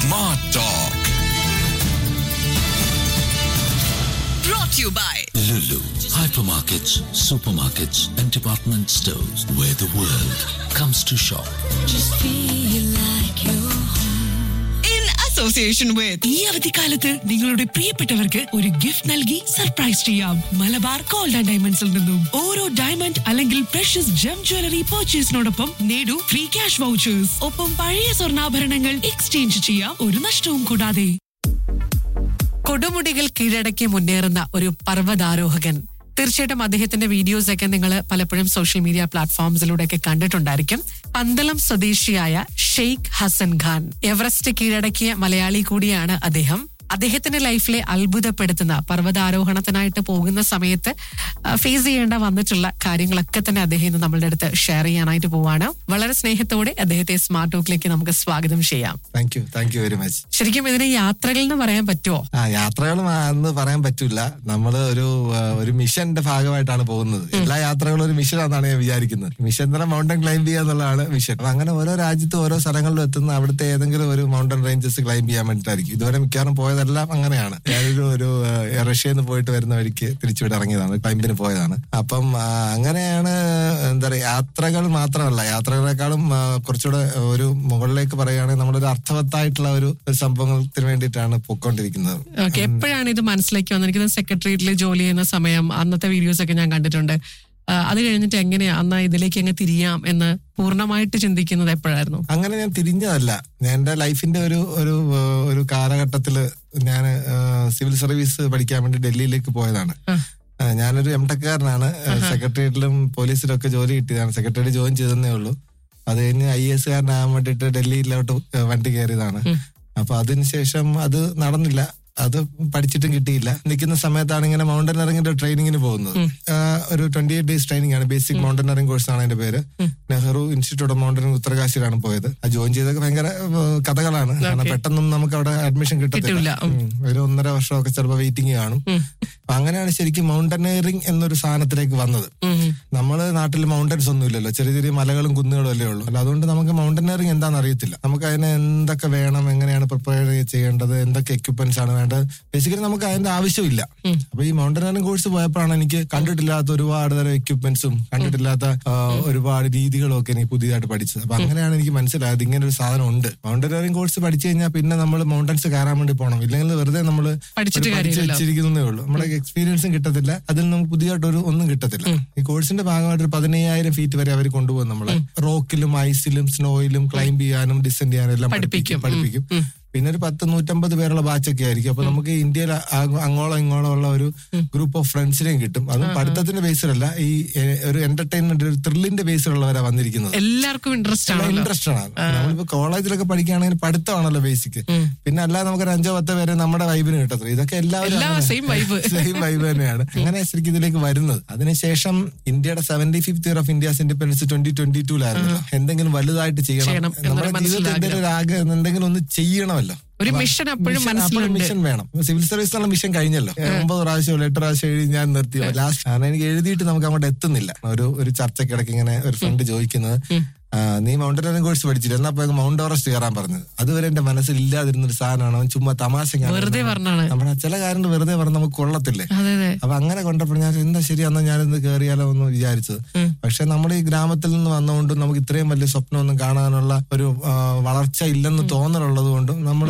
Smart Talk. brought to you by Lulu. Hypermarkets, supermarkets, and department stores where the world comes to shop. in association with ഈ അവധിക്കാലത്ത് നിങ്ങളുടെ പ്രിയപ്പെട്ടവർക്ക് ഒരു gift നൽകി surprise ചെയ്യാം Malabar gold and ഡയമണ്ട്സിൽ നിന്നും ഓരോ ഡയമണ്ട് അല്ലെങ്കിൽ പ്രഷ്യസ് ജം ജ്വല്ലറി പർച്ചേസിനോടൊപ്പം നേടൂ ഫ്രീ ക്യാഷ് വൗച്ചേഴ്സ് ഒപ്പം പഴയ സ്വർണ്ണാഭരണങ്ങൾ എക്സ്ചേഞ്ച് ചെയ്യാം ഒരു നഷ്ടവും കൂടാതെ കൊടുമുടികൾ കീഴടക്കി മുന്നേറുന്ന ഒരു പർവ്വതാരോഹകൻ തീർച്ചയായിട്ടും അദ്ദേഹത്തിന്റെ വീഡിയോസ് ഒക്കെ നിങ്ങൾ പലപ്പോഴും സോഷ്യൽ മീഡിയ പ്ലാറ്റ്ഫോംസിലൂടെ ഒക്കെ കണ്ടിട്ടുണ്ടായിരിക്കും പന്തളം സ്വദേശിയായ ഷെയ്ഖ് ഹസൻ ഖാൻ എവറസ്റ്റ് കീഴടക്കിയ മലയാളി കൂടിയാണ് അദ്ദേഹം അദ്ദേഹത്തിന്റെ ലൈഫിലെ അത്ഭുതപ്പെടുത്തുന്ന പർവ്വതാരോഹണത്തിനായിട്ട് പോകുന്ന സമയത്ത് ഫേസ് ചെയ്യേണ്ട വന്നിട്ടുള്ള കാര്യങ്ങളൊക്കെ തന്നെ അദ്ദേഹം ഇന്ന് നമ്മളുടെ അടുത്ത് ഷെയർ ചെയ്യാനായിട്ട് പോവാണ് വളരെ സ്നേഹത്തോടെ അദ്ദേഹത്തെ സ്മാർട്ട് ടോക്കിലേക്ക് നമുക്ക് സ്വാഗതം ചെയ്യാം thank you thank you very much ശരിക്കും ഇതിനെ യാത്രകൾ എന്ന് പറയാൻ പറ്റുമോ ആ യാത്രകളും എന്ന് പറയാൻ പറ്റൂല നമ്മൾ ഒരു ആ, ഒരു മിഷന്റെ ഭാഗമായിട്ടാണ് പോകുന്നത് എല്ലാ യാത്രകളും ഒരു മിഷനാണെന്നാണ് ഞാൻ വിചാരിക്കുന്നത് മിഷൻ തന്നെ മൗണ്ടൻ ക്ലൈംബ് ചെയ്യുക എന്നുള്ളതാണ് മിഷൻ അപ്പൊ അങ്ങനെ ഓരോ രാജ്യത്തും ഓരോ സ്ഥലങ്ങളിലും എത്തുന്ന അവിടുത്തെ ഏതെങ്കിലും ഒരു മൗണ്ടൻ റേഞ്ചസ് ക്ലൈംബ് ചെയ്യാൻ വേണ്ടിയിട്ടായിരിക്കും ഇതുവരെ മിക്കവാറും പോയതെല്ലാം അങ്ങനെയാണ് ഞാനൊരു ഒരു ആ, റഷ്യയിൽ നിന്ന് പോയിട്ട് വരുന്ന വഴിക്ക് തിരിച്ചുവിടെ ഇറങ്ങിയതാണ് ക്ലൈംബിന് പോയതാണ് അപ്പം ആ, അങ്ങനെയാണ് എന്താ പറയുക യാത്രകൾ മാത്രമല്ല യാത്രകളെക്കാളും ആ, കുറച്ചുകൂടെ ഒരു മുകളിലേക്ക് പറയുകയാണെങ്കിൽ നമ്മളൊരു അർത്ഥവത്തായിട്ടുള്ള ഒരു ഒരു സംഭവത്തിന് വേണ്ടിയിട്ടാണ് പൊക്കോണ്ടിരിക്കുന്നത് ഓക്കെ എപ്പോഴാണ് ഇത് മനസ്സിലേക്ക് വന്നത് എനിക്ക് സെക്രട്ടേറിയറ്റിൽ ജോലി ചെയ്യുന്ന സമയം അന്നത്തെ വീഡിയോസ് ഒക്കെ ഞാൻ കണ്ടിട്ടുണ്ട് ആ, അത് കഴിഞ്ഞിട്ട് എങ്ങനെയാ അന്ന് ഇതിലേക്ക് എങ്ങനെ തിരിയാം എന്ന് പൂർണ്ണമായിട്ട് ചിന്തിക്കുന്നത് എപ്പോഴായിരുന്നു അങ്ങനെ ഞാൻ തിരിഞ്ഞതല്ല ഞാൻ എന്റെ ലൈഫിന്റെ ഒരു ഒരു ഏഹ്, ഒരു കാലഘട്ടത്തില് ഞാൻ സിവിൽ സർവീസ് പഠിക്കാൻ വേണ്ടി ഡൽഹിയിലേക്ക് പോയതാണ് ഏഹ്, ഞാനൊരു എം ടെക്കാരനാണ് സെക്രട്ടേറിയറ്റിലും പോലീസിലും ഒക്കെ ജോലി കിട്ടിയതാണ് സെക്രട്ടേറിയറ്റ് ജോയിൻ ചെയ്തതേ ഉള്ളൂ അത് കഴിഞ്ഞ് ഐ എസ് കാരനാകാൻ വേണ്ടിയിട്ട് ഡൽഹിയിലോട്ട് ഏഹ്, വണ്ടി കയറിയതാണ് അപ്പൊ അതിനുശേഷം അത് നടന്നില്ല അത് പഠിച്ചിട്ടും കിട്ടിയില്ല നിൽക്കുന്ന സമയത്താണ് ഇങ്ങനെ മൗണ്ടനറിംഗിന്റെ ട്രെയിനിങ്ങിന് പോകുന്നത് ആഹ് ഒരു ട്വന്റി എയ്റ്റ് ഡേയ്സ് ട്രെയിനിങ് ആണ് ബേസിക് മൗണ്ടനറിംഗ് കോഴ്സ് ആണ് അതിന്റെ പേര് നെഹ്റു ഇൻസ്റ്റിറ്റ്യൂട്ട് ഓഫ് മൗണ്ടനിങ് ഉത്തരകാശിയിലാണ് പോയത് ആ ജോയിൻ ചെയ്തൊക്കെ ഭയങ്കര ഏഹ്, കഥകളാണ് കാരണം പെട്ടെന്നും നമുക്ക് അവിടെ അഡ്മിഷൻ കിട്ടൂല. കിട്ടത്തില്ല ഉം. ഒരു ഒന്നര വർഷമൊക്കെ ചിലപ്പോൾ വെയിറ്റിംഗ് കാണും അപ്പൊ അങ്ങനെയാണ് ശരിക്കും മൗണ്ടനറിംഗ് എന്നൊരു സാധനത്തിലേക്ക് വന്നത് നമ്മള് നാട്ടിൽ മൗണ്ടൻസ് ഒന്നും ഇല്ലല്ലോ ചെറിയ ചെറിയ മലകളും കുന്നുകളും അല്ലേ ഉള്ളൂ അല്ല അതുകൊണ്ട് നമുക്ക് മൗണ്ടനറിംഗ് എന്താണെന്ന് അറിയത്തില്ല നമുക്ക് അതിന് എന്തൊക്കെ വേണം എങ്ങനെയാണ് പ്രിപ്പയർ ചെയ്യേണ്ടത് എന്തൊക്കെ എക്യുപ്മെന്റ്സ് ആണ് വേണ്ടത് ബേസിക്കലി നമുക്ക് അതിന്റെ ആവശ്യമില്ല അപ്പൊ ഈ മൗണ്ടനറിംഗ് കോഴ്സ് പോയപ്പോഴാണ് എനിക്ക് കണ്ടിട്ടില്ലാത്ത ഒരുപാട് തരം എക്യുപ്മെന്റ്സും കണ്ടിട്ടില്ലാത്ത ആ, ഒരുപാട് രീതികളും ഒക്കെ എനിക്ക് പുതിയതായിട്ട് പഠിച്ചത് അപ്പൊ അങ്ങനെയാണ് എനിക്ക് മനസ്സിലായത് ഇങ്ങനെ ഒരു സാധനം ഉണ്ട് മൗണ്ടനറിംഗ് കോഴ്സ് പഠിച്ചു കഴിഞ്ഞാൽ പിന്നെ നമ്മൾ മൗണ്ടൻസ് കയറാൻ വേണ്ടി പോകണം ഇല്ലെങ്കിൽ വെറുതെ നമ്മൾ പഠിച്ചിട്ട് കാര്യമില്ല. വെച്ചിരിക്കുന്നേ ഉള്ളൂ നമ്മുടെ എക്സ്പീരിയൻസും കിട്ടത്തില്ല അതിൽ നമുക്ക് പുതിയതായിട്ട് ഒരു ഒന്നും കിട്ടത്തില്ല ഈ കോഴ്സിന്റെ ഭാഗമായിട്ട് ഒരു പതിനയ്യായിരം ഫീറ്റ് വരെ അവർ കൊണ്ടുപോകും നമ്മളെ റോക്കിലും ഐസിലും സ്നോയിലും ക്ലൈംബ് ചെയ്യാനും ഡിസെൻഡ് ചെയ്യാനും എല്ലാം പഠിപ്പിക്കും. പഠിപ്പിക്കും പിന്നെ ഒരു പത്ത് നൂറ്റമ്പത് പേരുള്ള ബാച്ചൊക്കെ ആയിരിക്കും അപ്പൊ നമുക്ക് ഇന്ത്യയിൽ ആ- അങ്ങോളം ഇങ്ങോളം ഉള്ള ഒരു ഗ്രൂപ്പ് ഓഫ് ഫ്രണ്ട്സിനെയും കിട്ടും അതും പഠിത്തത്തിന്റെ ബേസിലല്ല ഈ എ- ഒരു എന്റർടൈൻമെന്റ് ഒരു ത്രില്ലിന്റെ ബേസിലുള്ളവരാ വന്നിരിക്കുന്നത് എല്ലാവർക്കും ഇൻട്രസ്റ്റ് ആണല്ലോ ഇൻട്രസ്റ്റ് ആണ് നമ്മളിപ്പോ കോളേജിലൊക്കെ പഠിക്കുകയാണെങ്കിൽ പഠിത്തമാണല്ലോ ബേസിക് പിന്നെ അല്ലാതെ നമുക്ക് ഒരു അഞ്ചോ പത്തോ പേരെ നമ്മുടെ വൈബിന് കിട്ടത്തില്ല ഇതൊക്കെ എല്ലാവരും എല്ലാം അങ്ങനെ- same vibe. സെയിം വൈബ് തന്നെയാണ് അങ്ങനെ ശരിക്കും ഇതിലേക്ക് വരുന്നത് അതിനുശേഷം ഇന്ത്യയുടെ seventy fifth year of India's independence twenty twenty ടൂലായിരുന്നു എന്തെങ്കിലും വലുതായിട്ട് ചെയ്യണം ചെയ്യണം എന്നൊരു നമ്മുടെ ജീവിതത്തിൽ മനസ്സിലാഗ്രഹം. എന്തെങ്കിലും ഒരു ആഗ്രഹം എന്തെങ്കിലും ഒന്ന് ചെയ്യണമല്ലോ ഒരു അപ്പൊ മിഷൻ അപ്പോഴും മിഷൻ- മനസ്സിലുണ്ട്. അപ്പോഴും മിഷൻ വേണം സിവിൽ സർവീസിനുള്ള മിഷൻ കഴിഞ്ഞല്ലോ ഒമ്പത് പ്രാവശ്യം എട്ട് പ്രാവശ്യം എഴുതി ഞാൻ നിർത്തി ലാസ്റ്റ് കാരണം എനിക്ക് എഴുതിയിട്ട് നമുക്ക് അങ്ങോട്ട് എത്തുന്നില്ല ഒരു ഒരു ചർച്ചക്കിടയ്ക്ക് ഇങ്ങനെ ഒരു ഫ്രണ്ട് ചോദിക്കുന്നത് ആ, നീ മൗണ്ടനറിംഗ് കോഴ്സ് പഠിച്ചില്ല എന്നാ പോയി മൗണ്ട് എവറസ്റ്റ് കയറാൻ പറഞ്ഞത് അതുവരെ എന്റെ മനസ്സിൽ ഇല്ലാതിരുന്ന ഒരു സാധനമാണ് അവൻ ചുമ്മാ തമാശ വെറുതെ പറഞ്ഞാണ് നമ്മുടെ ചില കാര്യങ്ങൾ വെറുതെ പറഞ്ഞ് നമുക്ക് കൊള്ളത്തില്ലേ അതെ അതെ അപ്പൊ അങ്ങനെ കൊണ്ടപ്പോൾ ഞാൻ എന്താ ശരി എന്നാ ഞാനിന്ന് കയറിയാലോ എന്ന് വിചാരിച്ചത് പക്ഷെ നമ്മുടെ ഈ ഗ്രാമത്തിൽ നിന്ന് വന്നുകൊണ്ടും നമുക്ക് ഇത്രയും വലിയ സ്വപ്നമൊന്നും കാണാനുള്ള ഒരു ആ, വളർച്ച ഇല്ലെന്ന് തോന്നലുള്ളത് കൊണ്ടും നമ്മൾ